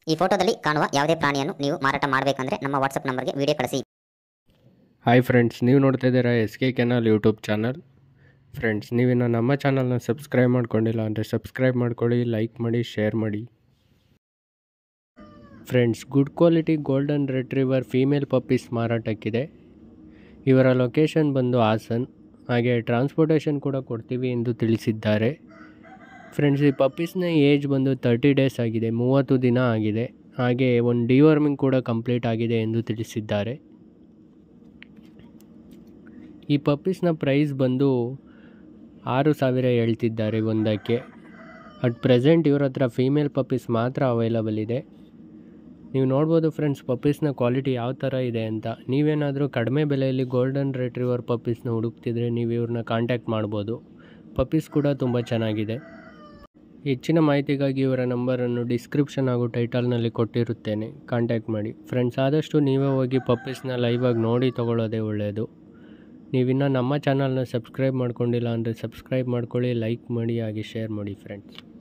ಈ ಫೋಟೋದಲ್ಲಿ ಕಾಣುವ ಯಾವುದೇ ಪ್ರಾಣಿಯನ್ನು ನೀವು ಮಾರಾಟ ಮಾಡಬೇಕಂದ್ರೆ ನಮ್ಮ ವಾಟ್ಸಪ್ ನಂಬರ್ಗೆ ವಿಡಿಯೋ ಕಳಿಸಿ ಹಾಯ್ ಫ್ರೆಂಡ್ಸ್ ನೀವು ನೋಡ್ತಾ ಇದ್ದೀರಾ S K kennel YouTube channel friends ನೀವಿನ್ನು ನಮ್ಮ ಚಾನಲ್ನ ಸಬ್ಸ್ಕ್ರೈಬ್ ಮಾಡ್ಕೊಂಡಿಲ್ಲ ಅಂದರೆ ಸಬ್ಸ್ಕ್ರೈಬ್ ಮಾಡ್ಕೊಳ್ಳಿ ಲೈಕ್ ಮಾಡಿ ಶೇರ್ ಮಾಡಿ friends good quality golden retriever female puppies ಮಾರಾಟಕ್ಕಿದೆ ಇವರ ಲೊಕೇಶನ್ ಬಂದು ಹಾಸನ್ ಹಾಗೆ ಟ್ರಾನ್ಸ್ಪೋರ್ಟೇಷನ್ ಕೂಡ ಕೊಡ್ತೀವಿ ಎಂದು ತಿಳಿಸಿದ್ದಾರೆ ಫ್ರೆಂಡ್ಸ್ ಈ ಪಪ್ಪೀಸ್ನ ಏಜ್ ಬಂದು ತರ್ಟಿ ಡೇಸ್ ಆಗಿದೆ ಮೂವತ್ತು ದಿನ ಆಗಿದೆ ಹಾಗೆ ಒಂದು ಡಿವರ್ಮಿಂಗ್ ಕೂಡ ಕಂಪ್ಲೀಟ್ ಆಗಿದೆ ಎಂದು ತಿಳಿಸಿದ್ದಾರೆ ಈ ಪಪ್ಪೀಸ್ನ ಪ್ರೈಸ್ ಬಂದು ಆರು ಸಾವಿರ ಹೇಳ್ತಿದ್ದಾರೆ ಒಂದಕ್ಕೆ ಅಟ್ ಪ್ರೆಸೆಂಟ್ ಇವ್ರ ಹತ್ರ ಫೀಮೇಲ್ ಪಪ್ಪೀಸ್ ಮಾತ್ರ ಅವೈಲಬಲ್ ಇದೆ ನೀವು ನೋಡ್ಬೋದು ಫ್ರೆಂಡ್ಸ್ ಪಪ್ಪೀಸ್ನ ಕ್ವಾಲಿಟಿ ಯಾವ ಥರ ಇದೆ ಅಂತ ನೀವೇನಾದರೂ ಕಡಿಮೆ ಬೆಲೆಯಲ್ಲಿ ಗೋಲ್ಡನ್ ರೆಟ್ರಿವರ್ ಪಪ್ಪೀಸ್ನ ಹುಡುಕ್ತಿದ್ರೆ ನೀವು ಇವ್ರನ್ನ ಕಾಂಟ್ಯಾಕ್ಟ್ ಮಾಡ್ಬೋದು ಪಪ್ಪೀಸ್ ಕೂಡ ತುಂಬ ಚೆನ್ನಾಗಿದೆ ಹೆಚ್ಚಿನ ಮಾಹಿತಿಗಾಗಿ ಇವರ ನಂಬರನ್ನು ಡಿಸ್ಕ್ರಿಪ್ಷನ್ ಹಾಗೂ ಟೈಟಲ್ನಲ್ಲಿ ಕೊಟ್ಟಿರುತ್ತೇನೆ ಕಾಂಟ್ಯಾಕ್ಟ್ ಮಾಡಿ ಫ್ರೆಂಡ್ಸ್ ಆದಷ್ಟು ನೀವೇ ಹೋಗಿ ಪಪ್ಪೀಸ್ನ ಲೈವಾಗಿ ನೋಡಿ ತೊಗೊಳ್ಳೋದೇ ಒಳ್ಳೆಯದು ನೀವಿನ್ನೂ ನಮ್ಮ ಚಾನಲ್ನ ಸಬ್ಸ್ಕ್ರೈಬ್ ಮಾಡ್ಕೊಂಡಿಲ್ಲ ಅಂದರೆ ಸಬ್ಸ್ಕ್ರೈಬ್ ಮಾಡ್ಕೊಳ್ಳಿ ಲೈಕ್ ಮಾಡಿ ಹಾಗೆ ಶೇರ್ ಮಾಡಿ ಫ್ರೆಂಡ್ಸ್